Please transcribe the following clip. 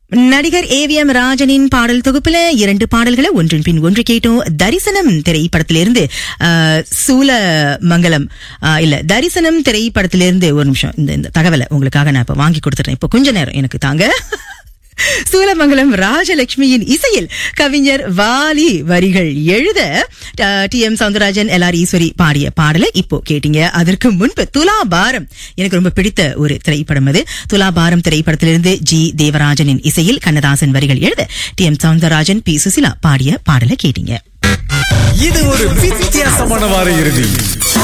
நடிகர் ஏவிஎம் ராஜனின் பாடல் தொகுப்புல இரண்டு பாடல்களை ஒன்றின் பின் ஒன்று கேட்டோம் தரிசனம் திரைப்படத்திலிருந்து ஆஹ், சூலமங்கலம் ஆஹ், இல்ல தரிசனம் திரைப்படத்திலிருந்து ஒரு நிமிஷம் இந்த இந்த தகவலை உங்களுக்காக நான் இப்ப வாங்கி கொடுத்துட்டேன் இப்ப கொஞ்ச நேரம் எனக்கு தாங்க சூலமங்கலம் ராஜலட்சுமியின் இசையில் கவிஞர் வாலி வரிகள் எழுத T M Soundararajan L R Eswari பாடிய பாடலை இப்போ கேட்டீங்க அதற்கு முன்பு துலாபாரம் எனக்கு ரொம்ப பிடித்த ஒரு திரைப்படம் அது துலாபாரம் திரைப்படத்திலிருந்து ஜி தேவராஜனின் இசையில் கண்ணதாசன் வரிகள் எழுத T M Soundararajan P Susheela பாடிய பாடலை கேட்டீங்க இது ஒரு வித்தியாசமான வார இறுதி